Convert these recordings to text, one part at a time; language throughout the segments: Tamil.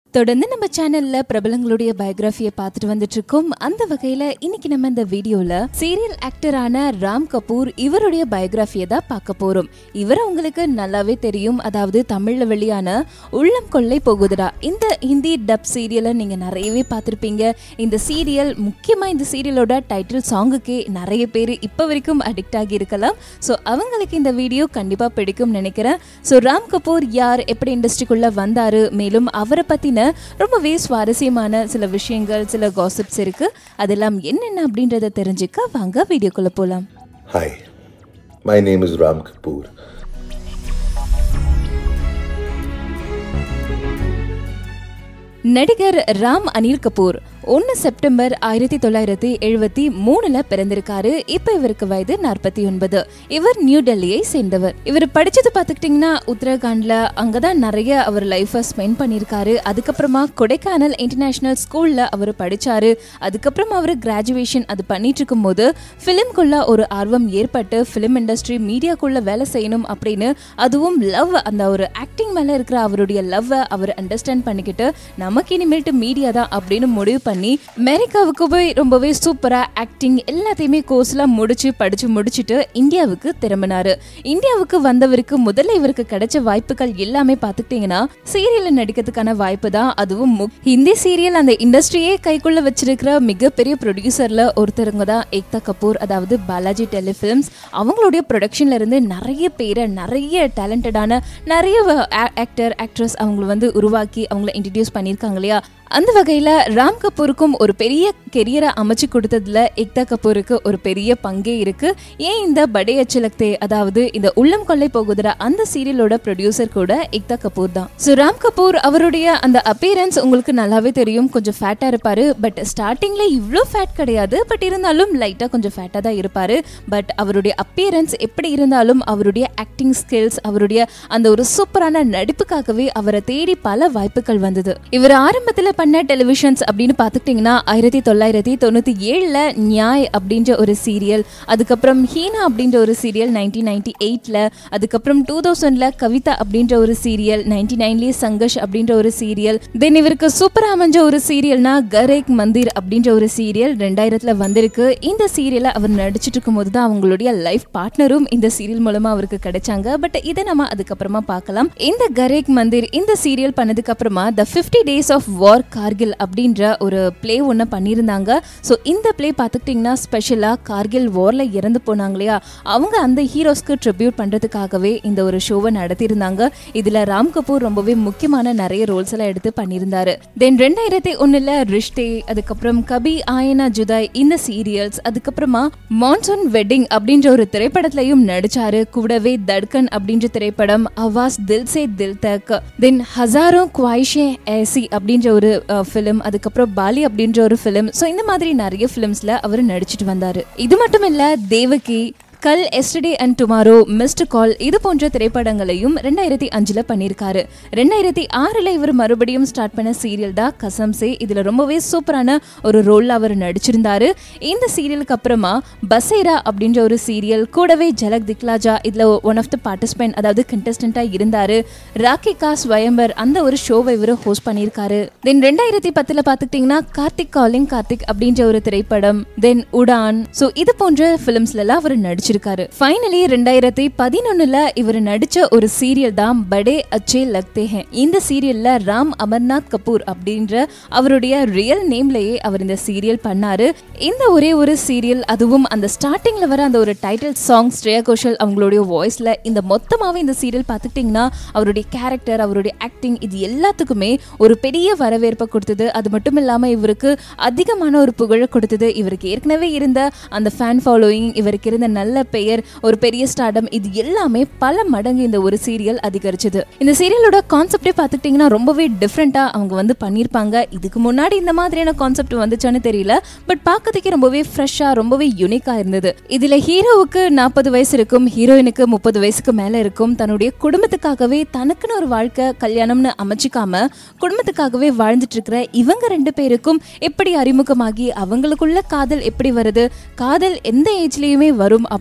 தொடர்ந்து நம்ம சேனல்ல பிரபலங்களுடைய பயோகிராஃபியை பார்த்துட்டு வந்துட்டு இருக்கோம் அந்த வகையில இன்னைக்கு நம்ம இந்த வீடியோல சீரியல் ஆக்டரான ராம் கபூர் இவருடைய பயோகிராஃபியை தான் பார்க்க போறோம் இவர் உங்களுக்கு நல்லாவே தெரியும் அதாவது தமிழ்ல வெளியான உள்ளம் கொள்ளை போகுதுடா இந்த ஹிந்தி டப் சீரியலை நீங்க நிறையவே பார்த்துருப்பீங்க இந்த சீரியல் முக்கியமா இந்த சீரியலோட டைட்டில் சாங்குக்கே நிறைய பேர் இப்போ வரைக்கும் அடிக்ட் ஆகி இருக்கலாம் ஸோ அவங்களுக்கு இந்த வீடியோ கண்டிப்பா பிடிக்கும் நினைக்கிறேன் ஸோ ராம் கபூர் யார் எப்படி இண்டஸ்ட்ரிக்குள்ள வந்தாரு மேலும் அவரை பத்தின ரொம்பவே சுவாரஸ்யமான சில விஷயங்கள் சில காசிப்ஸ் இருக்கு அதெல்லாம் என்னென்ன அப்படின்றத தெரிஞ்சுக்க வாங்க வீடியோக்குள்ள போலாம் Hi, my name is Ram Kapoor. நடிகர் ராம் அனில் கபூர் ஒன்று செப்டம்பர் ஆயிரத்தி தொள்ளாயிரத்தி எழுபத்தி மூணுல பிறந்திருக்காரு இப்போ இவருக்கு வயது நாற்பத்தி ஒன்பது இவர் நியூ டெல்லியை சேர்ந்தவர் இவர் படிச்சது பார்த்துக்கிட்டிங்கன்னா உத்தரகாண்ட்ல அங்கதான் நிறைய அவர் லைஃபை ஸ்பெண்ட் பண்ணியிருக்காரு அதுக்கப்புறமா கொடைக்கானல் இன்டர்நேஷனல் ஸ்கூல்ல அவர் படிச்சாரு அதுக்கப்புறம் அவர் கிராஜுவேஷன் அது பண்ணிட்டு இருக்கும்போது ஃபிலிம்குள்ள ஒரு ஆர்வம் ஏற்பட்டு ஃபிலிம் இண்டஸ்ட்ரி மீடியாக்குள்ள வேலை செய்யணும் அப்படின்னு அதுவும் லவ் அந்த ஒரு ஆக்டிங் மேல இருக்கிற அவருடைய லவ்வை அவர் அண்டர்ஸ்டாண்ட் பண்ணிக்கிட்டு நமக்கு இனிமேல்ட்டு மீடியா தான் அப்படின்னு முடிவு பண்ணி அமெரிக்காவுக்கு போய் ரொம்பவே சூப்பரா ஆக்டிங் எல்லாத்தையுமே கோர்ஸ்லாம் முடிச்சு படிச்சு முடிச்சுட்டு இந்தியாவுக்கு திரும்பினாரு இந்தியாவுக்கு வந்தவருக்கு முதல்ல இவருக்கு கிடைச்ச வாய்ப்புகள் எல்லாமே பார்த்துக்கிட்டீங்கன்னா சீரியல்ல நடிக்கிறதுக்கான வாய்ப்பு தான் அதுவும் முக்- ஹிந்தி சீரியல் அந்த இண்டஸ்ட்ரியே கைக்குள்ள வச்சிருக்கிற மிகப்பெரிய ப்ரொடியூசர்ல ஒருத்தருங்க தான் ஏக்தா கபூர் அதாவது பாலாஜி டெலிஃபிலிம்ஸ் அவங்களுடைய ப்ரொடக்ஷன்ல இருந்து நிறைய பேரை நிறைய டேலண்டடான நிறைய ஆக்டர் ஆக்ட்ரஸ் அவங்கள வந்து உருவாக்கி அவங்கள இன்ட்ரடியூஸ் பண்ணியிருக்காங்க இல்லையா அந்த வகையில் ராம் கபூருக்கும் ஒரு பெரிய கெரியரை அமைச்சு கொடுத்ததுல ஏக்தா கபூருக்கு ஒரு பெரிய பங்கே இருக்கு ஏன் இந்த படே அச்சலக்தே அதாவது இந்த உள்ளம் கொள்ளை போகுதுற அந்த சீரியலோட ப்ரொடியூசர் கூட ஏக்தா கபூர் தான் ஸோ ராம் கபூர் அவருடைய அந்த அப்பியரன்ஸ் உங்களுக்கு நல்லாவே தெரியும் கொஞ்சம் ஃபேட்டா இருப்பாரு பட் ஸ்டார்டிங்ல இவ்வளோ ஃபேட் கிடையாது பட் இருந்தாலும் லைட்டா கொஞ்சம் ஃபேட்டா தான் இருப்பாரு பட் அவருடைய அப்பியரன்ஸ் எப்படி இருந்தாலும் அவருடைய ஆக்டிங் ஸ்கில்ஸ் அவருடைய அந்த ஒரு சூப்பரான நடிப்புக்காகவே அவரை தேடி பல வாய்ப்புகள் வந்தது இவர் ஆரம்பத்துல பண்ண டெலிவிஷன்ஸ் அப்படின்னு பார்த்துக்கிட்டிங்கன்னா ஆயிரத்தி தொள்ளாயிரத்தி தொண்ணூற்றி ஏழில் நியாய் அப்படின்ற ஒரு சீரியல் அதுக்கப்புறம் ஹீனா அப்படின்ற ஒரு சீரியல் நைன்டீன் நைன்டி எயிட்டில் அதுக்கப்புறம் டூ தௌசண்டில் கவிதா அப்படின்ற ஒரு சீரியல் நைன்டி நைன்லேயே சங்கஷ் அப்படின்ற ஒரு சீரியல் தென் இவருக்கு சூப்பராக அமைஞ்ச ஒரு சீரியல்னா கரேக் மந்திர் அப்படின்ற ஒரு சீரியல் ரெண்டாயிரத்தில் வந்திருக்கு இந்த சீரியலை அவர் நடிச்சிட்டு இருக்கும்போது தான் அவங்களுடைய லைஃப் பார்ட்னரும் இந்த சீரியல் மூலமாக அவருக்கு கிடைச்சாங்க பட் இதை நம்ம அதுக்கப்புறமா பார்க்கலாம் இந்த கரேக் மந்திர் இந்த சீரியல் பண்ணதுக்கு அப்புறமா the fifty days of war Kargil அப்படின்ற ஒரு ப்ளே ஒன்று பண்ணியிருந்தாங்க ஸோ இந்த ப்ளே பார்த்துக்கிட்டிங்கன்னா ஸ்பெஷலாக கார்கில் வாரில் இறந்து போனாங்க இல்லையா அவங்க அந்த ஹீரோஸ்க்கு ட்ரிபியூட் பண்ணுறதுக்காகவே இந்த ஒரு ஷோவை நடத்தியிருந்தாங்க இதில் ராம் கபூர் ரொம்பவே முக்கியமான நிறைய ரோல்ஸ் எல்லாம் எடுத்து பண்ணியிருந்தாரு தென் ரெண்டாயிரத்தி ஒன்றில் ரிஷ்தே அதுக்கப்புறம் கபி ஆயனா ஜுதாய் இந்த சீரியல்ஸ் அதுக்கப்புறமா மான்சூன் வெட்டிங் அப்படின்ற ஒரு திரைப்படத்திலையும் நடிச்சாரு கூடவே தட்கன் அப்படின்ற திரைப்படம் அவாஸ் தில் சே தில் தக் தென் ஹசாரோ குவாய்ஷே ஏசி அப்படின்ற ஒரு ஃபிலிம் அதுக்கப்புறம் பாலி அப்படின்ற ஒரு ஃபிலிம் ஸோ இந்த மாதிரி நிறைய ஃபிலிம்ஸ்ல அவர் நடிச்சிட்டு வந்தாரு இது மட்டும் இல்ல தேவகி கல் yesterday and tomorrow missed call இது போன்ற திரைப்படங்களையும் ரெண்டாயிரத்தி அஞ்சுல பண்ணியிருக்காரு ரெண்டாயிரத்தி ஆறுல இவர் மறுபடியும் ஸ்டார்ட் பண்ண சீரியல் தான் கசம்சே இதுல ரொம்பவே சூப்பரான ஒரு ரோல்ல அவர் நடிச்சிருந்தாரு இந்த சீரியலுக்கு அப்புறமா பசேரா அப்படின்ற ஒரு சீரியல் கூடவே ஜலக் திக்லாஜா இதுல ஒன் ஆஃப் த பார்ட்டிசிபென்ட் அதாவது கண்டஸ்டண்டா இருந்தாரு ராக்கிகா ஸ்வயம்பர் அந்த ஒரு ஷோவை இவர் ஹோஸ்ட் பண்ணியிருக்காரு தென் ரெண்டாயிரத்தி பத்துல பாத்துக்கிட்டீங்கன்னா கார்த்திக் காலிங் கார்த்திக் அப்படின்ற ஒரு திரைப்படம் தென் உடான் சோ இது போன்ற பிலிம்ஸ்ல எல்லாம் அவர் நடிச்சிருக்காரு ஃபைனலி ரெண்டாயிரத்தி பதினொன்னுல இவர் நடிச்ச ஒரு சீரியல் தான் படே அச்சே லக்தே ஹே இந்த சீரியல்ல ராம் அமர்நாத் கபூர் அப்படின்ற அவருடைய ரியல் நேம்லயே அவர் இந்த சீரியல் பண்ணாரு இந்த ஒரே ஒரு சீரியல் அதுவும் அந்த ஸ்டார்டிங்ல வர அந்த ஒரு டைட்டில் சாங் ஸ்ரேயா கோஷல் அவங்களுடைய வாய்ஸ்ல இந்த மொத்தமாவே இந்த சீரியல் பார்த்துக்கிட்டிங்கன்னா அவருடைய கேரக்டர் அவருடைய ஆக்டிங் இது எல்லாத்துக்குமே ஒரு பெரிய வரவேற்பை கொடுத்தது அது மட்டும் இல்லாம இவருக்கு அதிகமான ஒரு புகழை கொடுத்தது இவருக்கு ஏற்கனவே இருந்த அந்த ஃபேன் ஃபாலோயிங் இவருக்கு இருந்த நல்ல பெயர் ஒரு பெரிய ஸ்டார்டம் இது எல்லாமே பல மடங்கு இந்த ஒரு சீரியல் அதிகரிச்சது இந்த சீரியலோட கான்செப்டே பார்த்துக்கிட்டிங்கன்னா ரொம்பவே டிஃப்ரெண்ட்டாக அவங்க வந்து பண்ணியிருப்பாங்க இதுக்கு முன்னாடி இந்த மாதிரியான கான்செப்ட் வந்துச்சான்னு தெரியல பட் பார்க்கறதுக்கே ரொம்பவே ஃப்ரெஷ்ஷாக ரொம்பவே யூனிக்காக இருந்தது இதில் ஹீரோவுக்கு நாற்பது வயசு இருக்கும் ஹீரோயினுக்கு முப்பது வயசுக்கு மேலே இருக்கும் தன்னுடைய குடும்பத்துக்காகவே தனக்குன்னு ஒரு வாழ்க்கை கல்யாணம்னு அமைச்சிக்காம குடும்பத்துக்காகவே வாழ்ந்துட்டு இருக்கிற இவங்க ரெண்டு பேருக்கும் எப்படி அறிமுகமாகி அவங்களுக்குள்ள காதல் எப்படி வருது காதல் எந்த ஏஜ்லயுமே வரும் அப்படி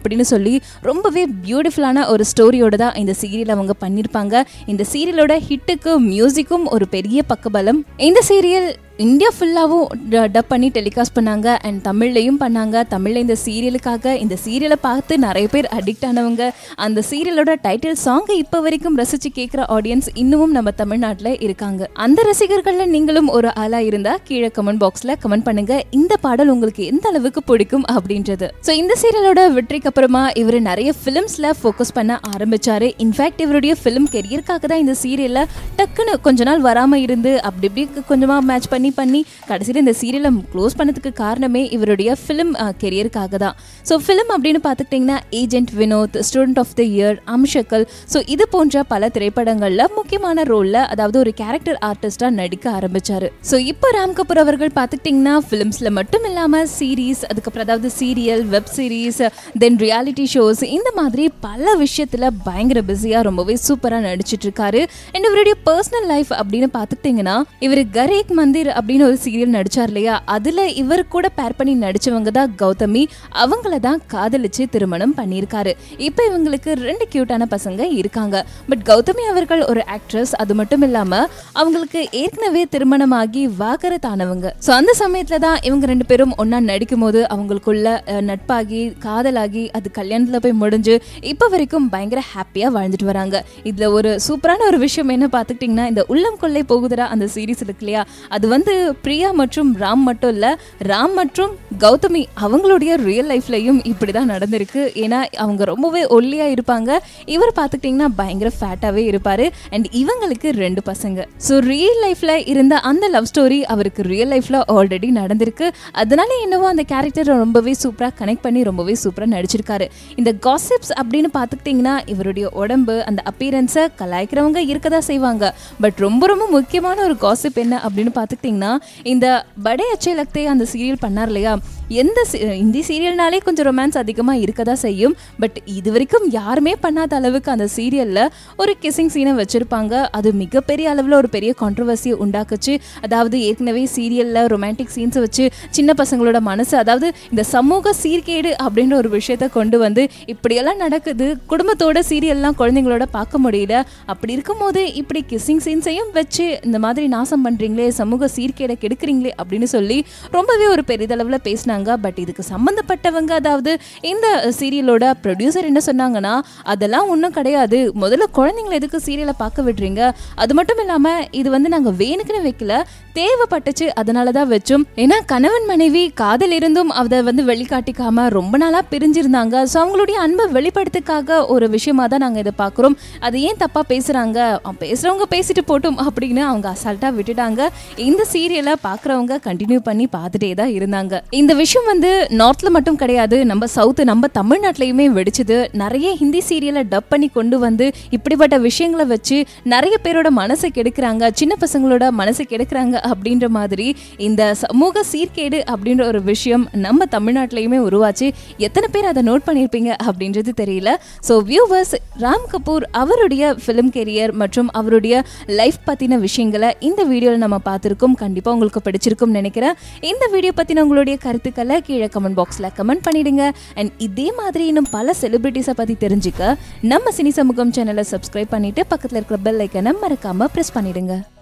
அப்படின்னு சொல்லி ரொம்பவே பியூட்டிஃபுல்லான ஒரு ஸ்டோரியோட தான் இந்த சீரியல் அவங்க பண்ணியிருப்பாங்க இந்த சீரியலோட ஹிட்டுக்கு மியூசிக்கும் ஒரு பெரிய பக்கபலம் இந்த சீரியல் இந்தியா ஃபுல்லாகவும் டப் பண்ணி டெலிகாஸ்ட் பண்ணாங்க அண்ட் தமிழ்லையும் பண்ணாங்க தமிழில் இந்த சீரியலுக்காக இந்த சீரியலை பார்த்து நிறைய பேர் அடிக்ட் ஆனவங்க அந்த சீரியலோட டைட்டில் சாங்கை இப்போ வரைக்கும் ரசித்து கேட்குற ஆடியன்ஸ் இன்னமும் நம்ம தமிழ்நாட்டில் இருக்காங்க அந்த ரசிகர்களில் நீங்களும் ஒரு ஆளாக இருந்தால் கீழே கமெண்ட் பாக்ஸில் கமெண்ட் பண்ணுங்க இந்த பாடல் உங்களுக்கு எந்த அளவுக்கு பிடிக்கும் அப்படின்றது ஸோ இந்த சீரியலோட வெற்றிக்கு அப்புறமா இவர் நிறைய ஃபிலிம்ஸில் ஃபோக்கஸ் பண்ண ஆரம்பிச்சாரு இன்ஃபேக்ட் இவருடைய ஃபிலிம் கெரியருக்காக தான் இந்த சீரியலில் டக்குன்னு கொஞ்ச நாள் வராமல் இருந்து அப்படி இப்படி கொஞ்சமாக மேட்ச் பண்ணி பண்ணி கடைசியில் இந்த சீரியலை க்ளோஸ் பண்ணதுக்கு காரணமே இவருடைய ஃபிலிம் கெரியருக்காக தான் ஸோ ஃபிலிம் அப்படின்னு பார்த்துக்கிட்டிங்கன்னா agent Vinod student of the year Humshakal so இது போன்ற பல திரைப்படங்களில் முக்கியமான ரோலில் அதாவது ஒரு கேரக்டர் ஆர்டிஸ்டாக நடிக்க ஆரம்பிச்சாரு ஸோ இப்போ ராம் கபூர் அவர்கள் பார்த்துக்கிட்டிங்கன்னா ஃபிலிம்ஸில் மட்டும் இல்லாமல் சீரீஸ் அதுக்கப்புறம் அதாவது serial web series then reality shows இந்த மாதிரி பல விஷயத்தில் பயங்கர பிஸியாக ரொம்பவே சூப்பராக நடிச்சிட்டு இருக்காரு அண்ட் இவருடைய பர்சனல் லைஃப் அப்படின்னு பார்த்துக்கிட்டிங்கன்னா இவர் கரேக் மந்திர் அப்படின்னு ஒரு சீரியல் நடிச்சார் இல்லையா அதில் இவர் கூட பேர் பண்ணி நடிச்சவங்க தான் கௌதமி அவங்கள தான் காதலிச்சு திருமணம் பண்ணியிருக்காரு இப்போ இவங்களுக்கு ரெண்டு கியூட்டான பசங்க இருக்காங்க பட் கௌதமி அவர்கள் ஒரு ஆக்ட்ரஸ் அது மட்டும் இல்லாமல் அவங்களுக்கு ஏற்கனவே திருமணமாகி வாகரத்தானவங்க ஸோ அந்த சமயத்தில் தான் இவங்க ரெண்டு பேரும் ஒன்றா நடிக்கும் போது அவங்களுக்குள்ள அஹ், நட்பாகி காதலாகி அது கல்யாணத்தில் போய் முடிஞ்சு இப்போ வரைக்கும் பயங்கர ஹாப்பியாக வாழ்ந்துட்டு வராங்க இதில் ஒரு சூப்பரான ஒரு விஷயம் என்ன பார்த்துக்கிட்டிங்கன்னா இந்த உள்ளம் கொள்ளை போகுதுரா அந்த சீரிஸ் இருக்கு இல்லையா அது வந்து பிரியா மற்றும் ராம் மட்டும் இல்லை ராம் மற்றும் கௌதமி அவங்களுடைய ரியல் லைஃப்லையும் இப்படி தான் நடந்திருக்கு ஏன்னா அவங்க ரொம்பவே ஒல்லியாக இருப்பாங்க இவர் பார்த்துக்கிட்டிங்கன்னா பயங்கர ஃபேட்டாகவே இருப்பார் அண்ட் இவங்களுக்கு ரெண்டு பசங்க ஸோ ரியல் லைஃப்பில் இருந்த அந்த லவ் ஸ்டோரி அவருக்கு ரியல் லைஃப்பில் ஆல்ரெடி நடந்திருக்கு அதனால என்னவோ அந்த கேரக்டர் ரொம்பவே சூப்பராக கனெக்ட் பண்ணி ரொம்பவே சூப்பராக நடிச்சிருக்காரு இந்த காசிப்ஸ் அப்படின்னு பார்த்துக்கிட்டிங்கன்னா இவருடைய உடம்பு அந்த அப்பீரன்ஸை கலாய்க்கிறவங்க இருக்க தான் செய்வாங்க பட் ரொம்ப ரொம்ப முக்கியமான ஒரு காசிப் என்ன அப்படின்னு பார்த்துக்கிட்டிங்கன்னா இந்த படே அச்சே லக்தே அந்த சீரியல் பண்ணார் இல்லையா எந்த சி- இந்தி சீரியல்னாலே கொஞ்சம் ரொமான்ஸ் அதிகமாக இருக்க தான் செய்யும் பட் இது வரைக்கும் யாருமே பண்ணாத அளவுக்கு அந்த சீரியலில் ஒரு கிஸ்ஸிங் சீனை வச்சுருப்பாங்க அது மிகப்பெரிய அளவில் ஒரு பெரிய கான்ட்ரவர்சியை உண்டாக்குச்சு அதாவது ஏற்கனவே சீரியலில் ரொமான்டிக் சீன்ஸை வச்சு சின்ன பசங்களோட மனசு அதாவது இந்த சமூக சீர்கேடு அப்படின்ற ஒரு விஷயத்த கொண்டு வந்து இப்படியெல்லாம் நடக்குது குடும்பத்தோட சீரியல்லாம் குழந்தைங்களோட பார்க்க முடியல அப்படி இருக்கும்போது இப்படி கிஸ்ஸிங் சீன்ஸையும் வச்சு இந்த மாதிரி நாசம் பண்ணுறீங்களே சமூக சீர்கேடை கெடுக்குறீங்களே அப்படின்னு சொல்லி ரொம்பவே ஒரு பெரிதளவில் பேசினாங்க பட் இதுக்கு சம்மந்தப்பட்டவங்க அதாவது இந்த சீரியலோட ப்ரொடியூசர் என்ன சொன்னாங்கன்னா அதெல்லாம் ஒன்றும் கிடையாது முதல்ல குழந்தைங்களை எதுக்கு சீரியலை பார்க்க விடுறீங்க அது மட்டும் இல்லாமல் இது வந்து நாங்கள் வேணுக்குன்னு வைக்கல தேவைப்பட்டுச்சு அதனால தான் வச்சோம் ஏன்னா கணவன் மனைவி காதல் இருந்தும் அதை வந்து வெளிக்காட்டிக்காம ரொம்ப நாளாக பிரிஞ்சிருந்தாங்க ஸோ அவங்களுடைய அன்பை வெளிப்படுத்துக்காக ஒரு விஷயமா தான் நாங்கள் இதை பார்க்குறோம் அது ஏன் தப்பாக பேசுகிறாங்க பேசுகிறவங்க பேசிட்டு போட்டும் அப்படின்னு அவங்க அசால்ட்டாக விட்டுட்டாங்க இந்த சீரியலை பார்க்குறவங்க கண்டினியூ பண்ணி பார்த்துட்டே தான் இருந்தாங்க இந்த விஷயம் வந்து நார்த்தில் மட்டும் கிடையாது நம்ம சவுத்து நம்ம தமிழ்நாட்டிலையுமே வெடிச்சுது நிறைய ஹிந்தி சீரியலை டப் பண்ணி கொண்டு வந்து இப்படிப்பட்ட விஷயங்களை வச்சு நிறைய பேரோட மனசை கெடுக்கிறாங்க சின்ன பசங்களோட மனசை கெடுக்கிறாங்க அப்படின்ற மாதிரி இந்த சமூக சீர்கேடு அப்படின்ற ஒரு விஷயம் நம்ம தமிழ்நாட்டிலையுமே உருவாச்சு எத்தனை பேர் அதை நோட் பண்ணியிருப்பீங்க அப்படின்றது தெரியல ஸோ வியூவர்ஸ் ராம் கபூர் அவருடைய ஃபிலிம் கெரியர் மற்றும் அவருடைய லைஃப் பற்றின விஷயங்களை இந்த வீடியோவில் நம்ம பார்த்துருக்கோம் கண்டிப்பாக உங்களுக்கு பிடிச்சிருக்கும்னு நினைக்கிறேன் இந்த வீடியோ பற்றின உங்களுடைய கருத்துக்களை கீழே கமெண்ட் பாக்ஸில் கமெண்ட் பண்ணிடுங்க அண்ட் இதே மாதிரி இன்னும் பல செலிபிரிட்டிஸை பற்றி தெரிஞ்சுக்க நம்ம சினி சமூகம் சேனலை சப்ஸ்கிரைப் பண்ணிட்டு பக்கத்தில் இருக்கிற பெல் ஐக்கனை மறக்காமல் ப்ரெஸ் பண்ணிடுங்க